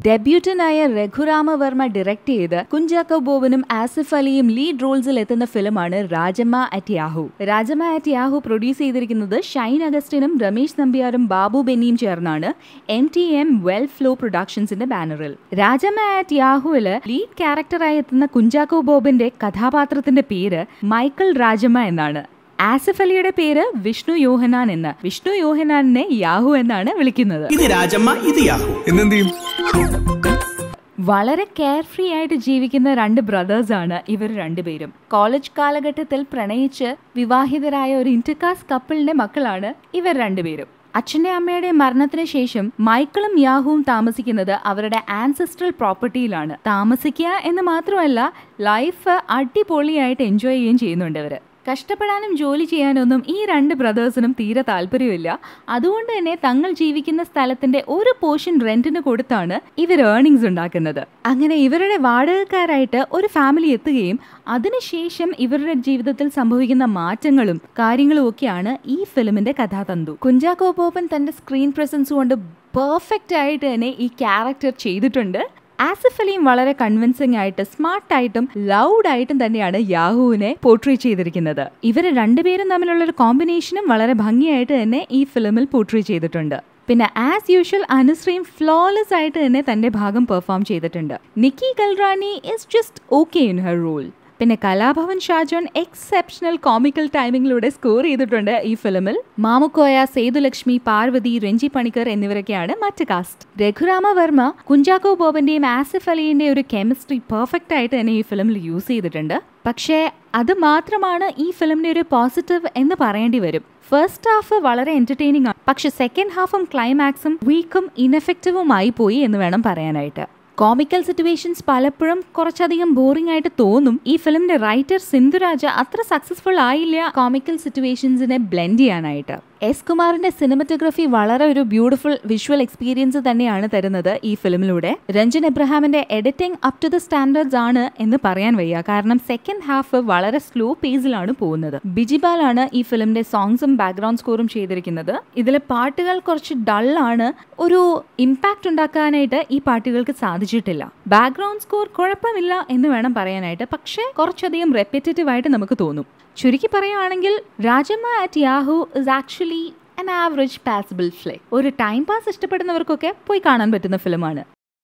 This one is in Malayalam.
ഡെബ്യൂട്ടനായ രഘുരാമവർമ്മ ഡയറക്ട് ചെയ്ത് കുഞ്ചാക്കോ ബോബനും ആസിഫ് അലിയും ലീഡ് റോൾസിൽ എത്തുന്ന ഫിലിമാണ് Rajamma at Yahoo Rajamma at Yahoo produce ചെയ്തിരിക്കുന്നത് ഷൈൻ അഗസ്റ്റിനും രമേശ് നമ്പ്യാരും ബാബു ബെന്നിയും ചേർന്നാണ് M T M well flow പ്രൊഡക്ഷൻസിന്റെ ബാനറിൽ രാജമ്മ അറ്റ് യാഹുവില് ലീഡ് ക്യാരക്ടറായി എത്തുന്ന കുഞ്ചാക്കോ ബോബിന്റെ കഥാപാത്രത്തിന്റെ പേര് മൈക്കിൾ രാജമ്മ എന്നാണ് ആസിഫ് അലിയുടെ പേര് വിഷ്ണു യോഹനാൻ എന്ന് വിഷ്ണു യോഹനാനെ യാഹു എന്നാണ് വിളിക്കുന്നത് ഇത് രാജമ്മ ഇത് യാഹു എന്നെന്ത് ചെയ്യും വളരെ കെയർ ഫ്രീ ആയിട്ട് ജീവിക്കുന്ന രണ്ട് ബ്രദേഴ്സ് ആണ് ഇവർ രണ്ടുപേരും കോളേജ് കാലഘട്ടത്തിൽ പ്രണയിച്ച് വിവാഹിതരായ ഒരു ഇന്റർകാസ്റ്റ് കപ്പിളിന്റെ മക്കളാണ് ഇവർ രണ്ടുപേരും അച്ഛന്റെ അമ്മയുടെ മരണത്തിന് ശേഷം മൈക്കിളും യാഹുവും താമസിക്കുന്നത് അവരുടെ ആൻസെസ്ട്രൽ പ്രോപ്പർട്ടിയിലാണ് താമസിക്കുക എന്ന് മാത്രമല്ല ലൈഫ് അടിപൊളിയായിട്ട് എൻജോയ് ചെയ്യുകയും ചെയ്യുന്നുണ്ട് ഇവര് കഷ്ടപ്പെടാനും ജോലി ചെയ്യാനൊന്നും ഈ രണ്ട് ബ്രദേഴ്സിനും തീരെ താല്പര്യമില്ല അതുകൊണ്ട് തന്നെ തങ്ങൾ ജീവിക്കുന്ന സ്ഥലത്തിന്റെ ഒരു പോർഷൻ റെന്റിന് കൊടുത്താണ് ഇവർ ഏർണിങ്സ് ഉണ്ടാക്കുന്നത് അങ്ങനെ ഇവരുടെ വാടകക്കാരായിട്ട് ഒരു ഫാമിലി എത്തുകയും അതിനുശേഷം ഇവരുടെ ജീവിതത്തിൽ സംഭവിക്കുന്ന മാറ്റങ്ങളും കാര്യങ്ങളും ഒക്കെയാണ് ഈ ഫിലിമിന്റെ കഥാതന്തു കുഞ്ചാക്കോ ബോബൻ തന്റെ സ്ക്രീൻ പ്രസൻസ് കൊണ്ട് പെർഫെക്റ്റ് ആയിട്ട് തന്നെ ഈ ക്യാരക്ടർ ചെയ്തിട്ടുണ്ട് ആസിഫ് അലിയും വളരെ കൺവിൻസിംഗ് ആയിട്ട് സ്മാർട്ട് ആയിട്ടും ലൗഡ് ആയിട്ടും തന്നെയാണ് യാഹുവിനെ പോർട്രേ ചെയ്തിരിക്കുന്നത് ഇവർ രണ്ടുപേരും തമ്മിലുള്ള ഒരു കോമ്പിനേഷനും വളരെ ഭംഗിയായിട്ട് തന്നെ ഈ ഫിലിമിൽ പോർട്രേ ചെയ്തിട്ടുണ്ട് പിന്നെ ആസ് യൂഷ്വൽ അനുശ്രീം ഫ്ലോലെസ് ആയിട്ട് തന്നെ തന്റെ ഭാഗം പെർഫോം ചെയ്തിട്ടുണ്ട് Nikki Galrani is just okay in her role പിന്നെ കലാഭവൻ ഷാജോൻ എക്സെപ്ഷണൽ കോമിക്കൽ ടൈമിങ്ങിലൂടെ സ്കോർ ചെയ്തിട്ടുണ്ട് ഈ ഫിലിമിൽ മാമുക്കോയ സേതുലക്ഷ്മി പാർവതി രഞ്ജി പണിക്കർ എന്നിവരൊക്കെയാണ് മറ്റ് കാസ്റ്റ് രഘുരാമ വർമ്മ കുഞ്ചാക്കോ ബോബന്റെയും ആസിഫ് അലിന്റെ ഒരു കെമിസ്ട്രി പെർഫെക്റ്റ് ആയിട്ട് തന്നെ ഈ ഫിലിമിൽ യൂസ് ചെയ്തിട്ടുണ്ട് പക്ഷേ അത് മാത്രമാണ് ഈ ഫിലിമിന്റെ ഒരു പോസിറ്റീവ് എന്ന് പറയേണ്ടി വരും ഫസ്റ്റ് ഹാഫ് വളരെ എന്റർടൈനിങ് ആണ് പക്ഷെ സെക്കൻഡ് ഹാഫും ക്ലൈമാക്സും വീക്കും ഇൻഎഫക്റ്റീവുമായി പോയി എന്ന് വേണം പറയാനായിട്ട് കോമിക്കൽ സിറ്റുവേഷൻസ് പലപ്പോഴും കുറച്ചധികം ബോറിംഗ് ആയിട്ട് തോന്നും ഈ ഫിലിമിന്റെ റൈറ്റർ സിന്ധുരാജ അത്ര സക്സസ്ഫുൾ ആയില്ല കോമിക്കൽ സിറ്റുവേഷൻസിനെ ബ്ലെൻഡ് ചെയ്യാനായിട്ട് എസ് കുമാറിന്റെ സിനിമറ്റോഗ്രഫി വളരെ ഒരു ബ്യൂട്ടിഫുൾ വിഷ്വൽ എക്സ്പീരിയൻസ് തന്നെയാണ് തരുന്നത് ഈ ഫിലിമിലൂടെ രഞ്ജൻ എബ്രഹാമിന്റെ editing up to the standards ആണ് എന്ന് പറയാൻ വയ്യ കാരണം സെക്കൻഡ് ഹാഫ് വളരെ സ്ലോ പേസിലാണ് പോകുന്നത് ബിജിബാലാണ് ഈ ഫിലിമിന്റെ സോങ്സും ബാക്ക്ഗ്രൗണ്ട് സ്കോറും ചെയ്തിരിക്കുന്നത് ഇതിലെ പാട്ടുകൾ കുറച്ച് ഡൾ ആണ് ഒരു ഇമ്പാക്റ്റ് ഉണ്ടാക്കാനായിട്ട് ഈ പാട്ടുകൾക്ക് സാധിച്ചിട്ടില്ല ബാക്ക്ഗ്രൗണ്ട് സ്കോർ കുഴപ്പമില്ല എന്ന് വേണം പറയാനായിട്ട് പക്ഷേ കുറച്ചധികം റെപ്പിറ്റേറ്റീവ് ആയിട്ട് നമുക്ക് തോന്നും ചുരുക്കി പറയുകയാണെങ്കിൽ Rajamma at Yahoo is actually an average passable ഫ്ലേ ഒരു ടൈം പാസ് ഇഷ്ടപ്പെടുന്നവർക്കൊക്കെ പോയി കാണാൻ പറ്റുന്ന ഫിലിമാണ്